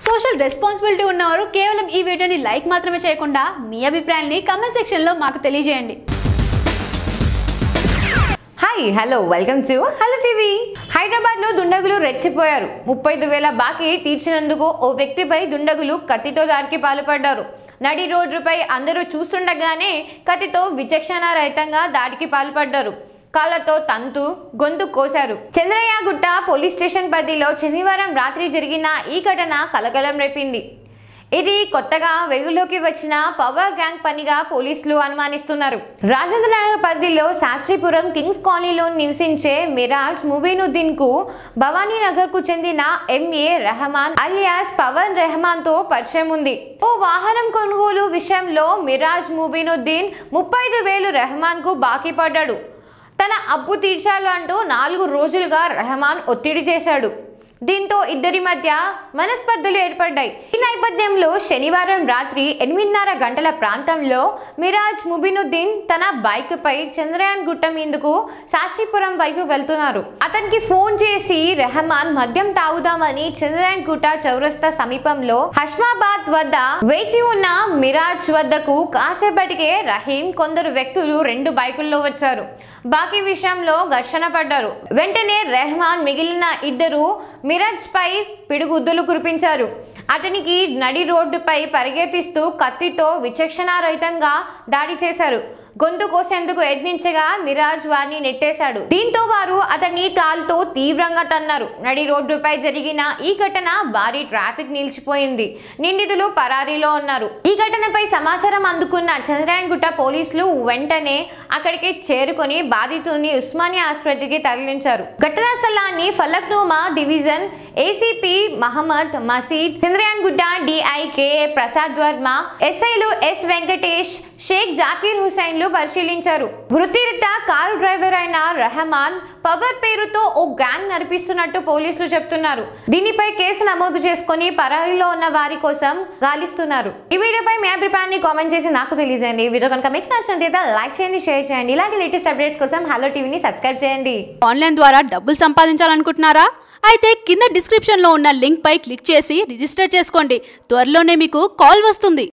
social responsibility ఉన్నవారు కేవలం ఈ వీడియోని లైక్ మాత్రమే చేయకుండా మీ అభిప్రాయాన్ని కమెంట్ సెక్షన్లో మాకు తెలియజేయండి hi hello welcome to hello TV Hyderabad లో దుండగులు రెచ్చిపోయారు ముప్పై ఐదు వేల బాకీ తీర్చినందుకు ఓ వ్యక్తిపై దుండగులు కత్తితో దాడికి పాల్పడ్డారు నడి రోడ్డుపై అందరూ చూస్తుండగానే కత్తితో విచక్షణ రహితంగా దాడికి పాల్పడ్డారు కాళ్ళతో తంతు గొంతు కోశారు చంద్రయ్యగుట్ట పోలీస్ స్టేషన్ పరిధిలో శనివారం రాత్రి జరిగిన ఈ ఘటన కలకలం రేపింది ఇది కొత్తగా వెలుగులోకి వచ్చిన పవర్ గ్యాంగ్ పనిగా పోలీసులు అనుమానిస్తున్నారు రాజేంద్రనగర్ పరిధిలో శాస్త్రీపురం కింగ్స్ కాలనీలో నివసించే మిరాజ్ ముబీనుద్దీన్ కు భవానీ నగర్ కు చెందిన ఎంఏ రెహమాన్ అలియాస్ పవన్ రెహమాన్ తో పరిచయం ఉంది ఓ వాహనం కొనుగోలు విషయంలో మిరాజ్ ముబీనుద్దీన్ ముప్పై ఐదు వేలు రెహమాన్ కు బాకీ పడ్డాడు తన అప్పు తీర్చాలంటూ నాలుగు రోజులుగా రెహమాన్ ఒత్తిడి చేశాడు దీంతో ఇద్దరి మధ్య మనస్పర్ధలు ఏర్పడ్డాయి ఈ నేపథ్యంలో శనివారం రాత్రి ఎనిమిదిన్నర గంటల ప్రాంతంలో మిరాజ్ ముబినుద్దీన్ తన బైక్ పై చంద్రయాన్ గుట్ట మీందుకు శాస్త్రీపురం వైపు వెళ్తున్నారు అతనికి ఫోన్ చేసి రెహమాన్ మద్యం తాగుదామని చంద్రయాన్ గుట్ట చౌరస్తా సమీపంలో హష్మాబాద్ వద్ద వేచి ఉన్న మిరాజ్ వద్దకు కాసేపటికే రహీం కొందరు వ్యక్తులు రెండు బైకుల్లో వచ్చారు బాకీ విషయంలో ఘర్షణ పడ్డారు వెంటనే రెహమాన్ మిగిలిన ఇద్దరు మిరాజ్ పై పిడుగుద్దులు కురిపించారు అతనికి నడి రోడ్డుపై పరిగెత్తిస్తూ కత్తితో విచక్షణారహితంగా దాడి చేశారు గొంతు కోసేందుకు యత్నించగా మిరాజ్ వారిని నెట్టేశాడు దీంతో వారు అతన్ని తాల్తో తీవ్రంగా తన్నారు నడి రోడ్డుపై జరిగిన ఈ ఘటన భారీ ట్రాఫిక్ నిలిచిపోయింది నిందితులు పరారీలో ఉన్నారు ఈ ఘటనపై సమాచారం అందుకున్న చంద్రాయన్గుట్ట పోలీసులు వెంటనే అక్కడికి చేరుకొని బాధితుడిని ఉస్మానియా ఆసుపత్రికి తరలించారు ఘటనా స్థలాన్ని ఫలక్నుమా డివిజన్ ఏసీపీ మహమ్మద్ మసీద్ చంద్రయాన్గుట్ట డిఐ కేఏ ప్రసాద్ వర్మ ఎస్ఐలు ఎస్ వెంకటేష్ షేక్ జాకీర్ హుసైన్లు పరిశీలించారు వృత్తిరీత్యా కారు డ్రైవర్ అయిన రెహమాన్ పవర్ పేరుతో ఓ గ్యాంగ్ నడిపిస్తున్నట్టు పోలీసులు చెప్తున్నారు దీనిపై కేసు నమోదు చేసుకొని పరారీలో ఉన్న వారి కోసం గాలిస్తున్నారు ఈ వీడియోపై మీ అభిప్రాయాన్ని కామెంట్ చేసి నాకు తెలియజేయండి ఈ వీడియో కనుక మీకు నచ్చినట్లయితే లైక్ చేయండి షేర్ చేయండి ఇలాంటి లేటెస్ట్ అప్డేట్స్ కోసం హలో టీవీని సబ్స్క్రైబ్ చేయండి ఆన్లైన్ ద్వారా డబ్బులు సంపాదించాలనుకుంటున్నారా అయితే కింద డిస్క్రిప్షన్లో ఉన్న లింక్ పై క్లిక్ చేసి రిజిస్టర్ చేసుకోండి త్వరలోనే మీకు కాల్ వస్తుంది